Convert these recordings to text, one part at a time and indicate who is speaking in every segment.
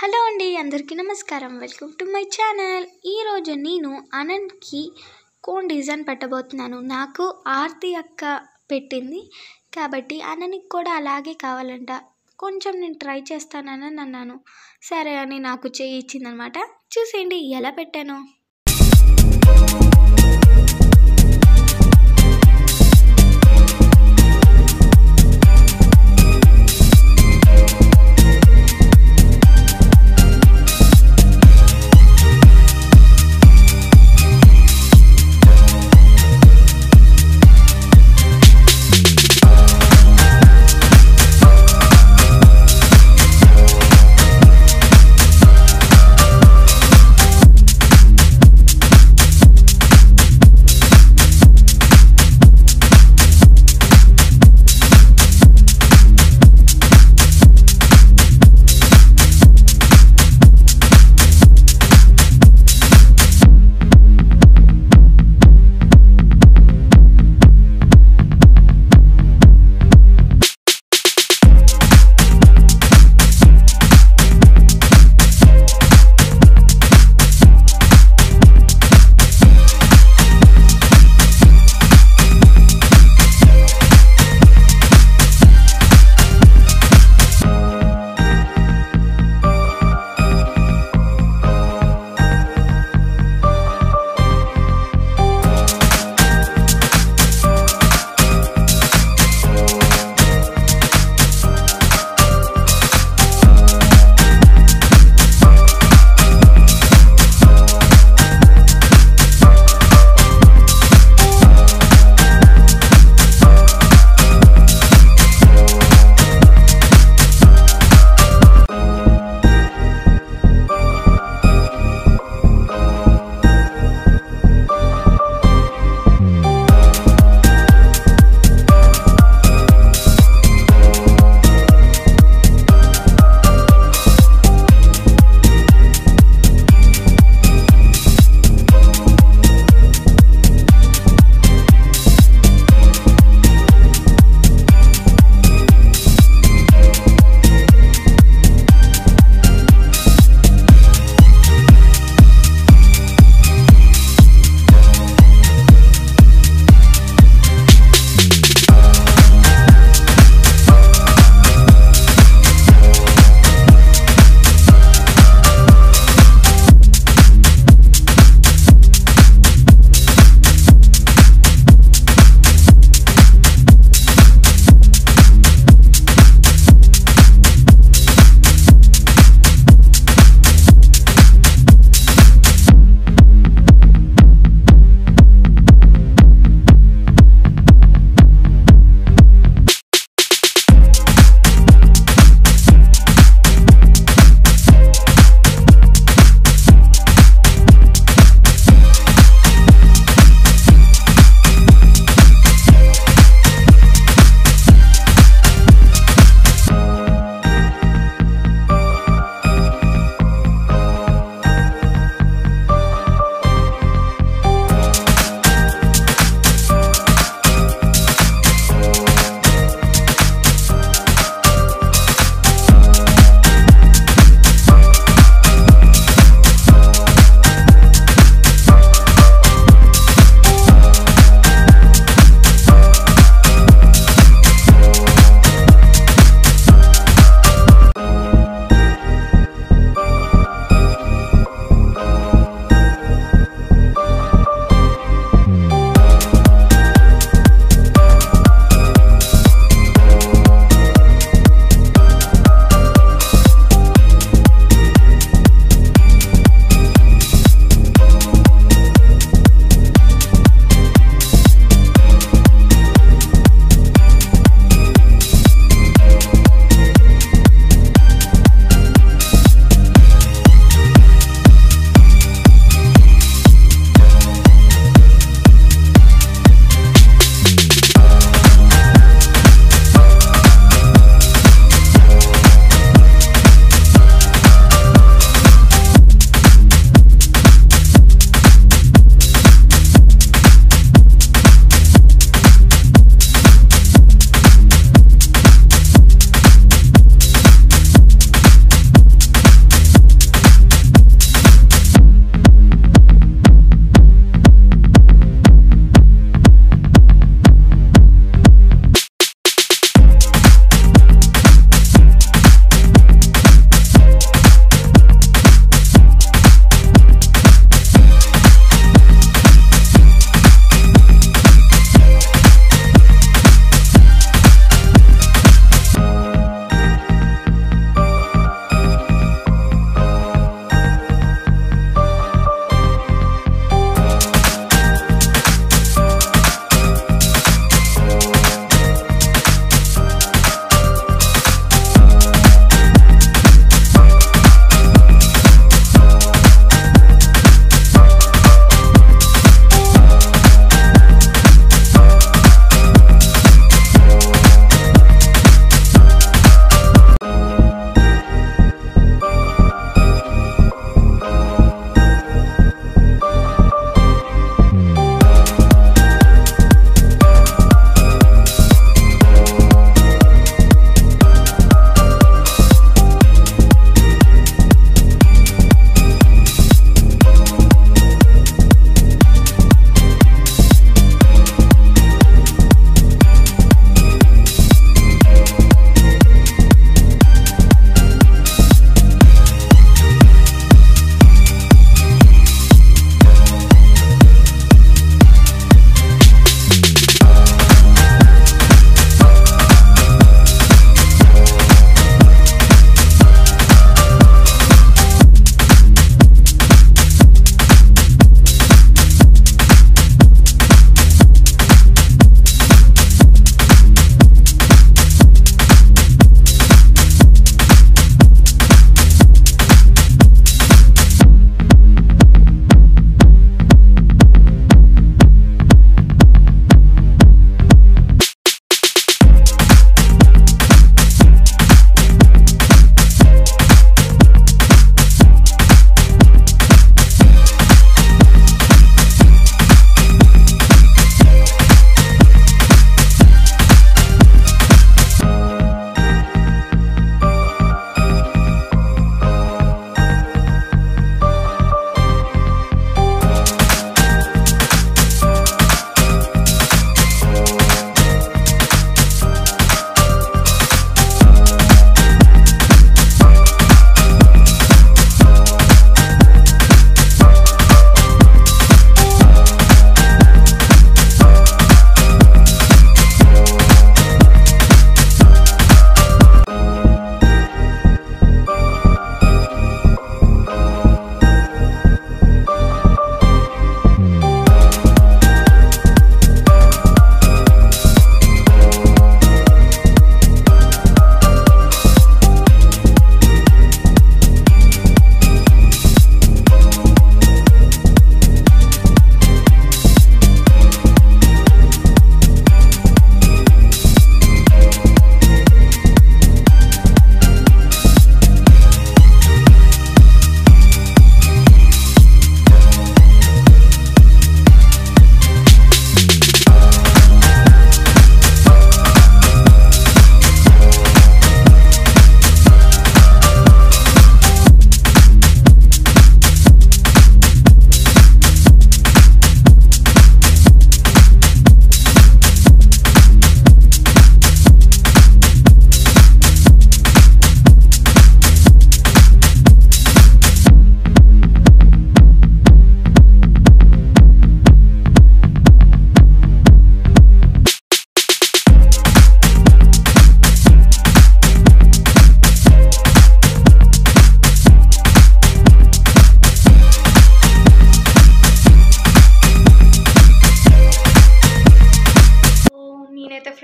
Speaker 1: hello అండి అందరికీ నమస్కారం వెల్కమ్ టు మై ఛానల్ ఈరోజు నేను అనంత్కి కోన్ డిజైన్ పెట్టబోతున్నాను నాకు ఆర్తి అక్క పెట్టింది కాబట్టి అననికి కూడా అలాగే కావాలంట కొంచెం నేను ట్రై చేస్తానని అన్నాను సరే అని నాకు చేయి ఇచ్చిందనమాట చూసేయండి ఎలా పెట్టాను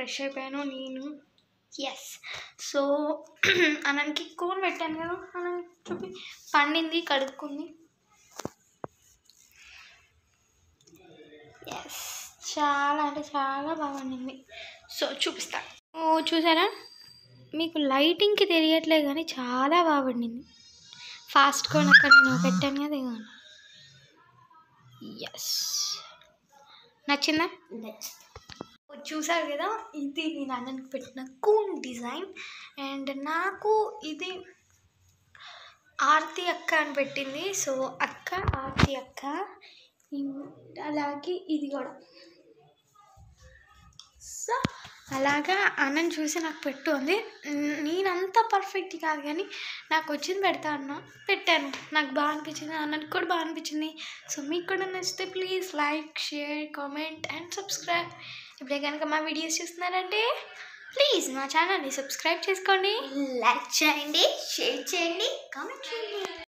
Speaker 1: ఫ్రెష్ అయిపోయాను నేను ఎస్ సో అనంకి కోన్ పెట్టాను కదా అనం చూపి పండింది కడుక్కుంది ఎస్ చాలా అంటే చాలా బాగా వండింది సో చూపిస్తా ఓ చూసారా మీకు లైటింగ్కి తెలియట్లేదు కానీ చాలా బాగా వండింది ఫాస్ట్ కోన్ అక్కడ నేను పెట్టాను కదా ఇవ్వండి ఎస్ నచ్చిందా చూసారు కదా ఇది నేను అన్నకి పెట్టిన కూన్ డిజైన్ అండ్ నాకు ఇది ఆర్తి అక్క అని పెట్టింది సో అక్క ఆర్తి అక్క ఇం- అలాగే ఇది కూడా సో అలాగా అన్నని చూసి నాకు పెట్టు అంది న- నేనంత పర్ఫెక్ట్ కాదు కానీ నాకు వచ్చింది పెడతా అన్న పెట్టాను నాకు బాగా అనిపించింది అన్నకి కూడా బాగా అనిపించింది సో మీకు కూడా నచ్చితే please like share comment and subscribe ఇప్పుడే కనుక మా వీడియోస్ చూస్తున్నారంటే ప్లీజ్ మా ఛానల్ని సబ్స్క్రైబ్ చేసుకోండి
Speaker 2: లైక్ చేయండి షేర్ చేయండి కామెంట్ చేయండి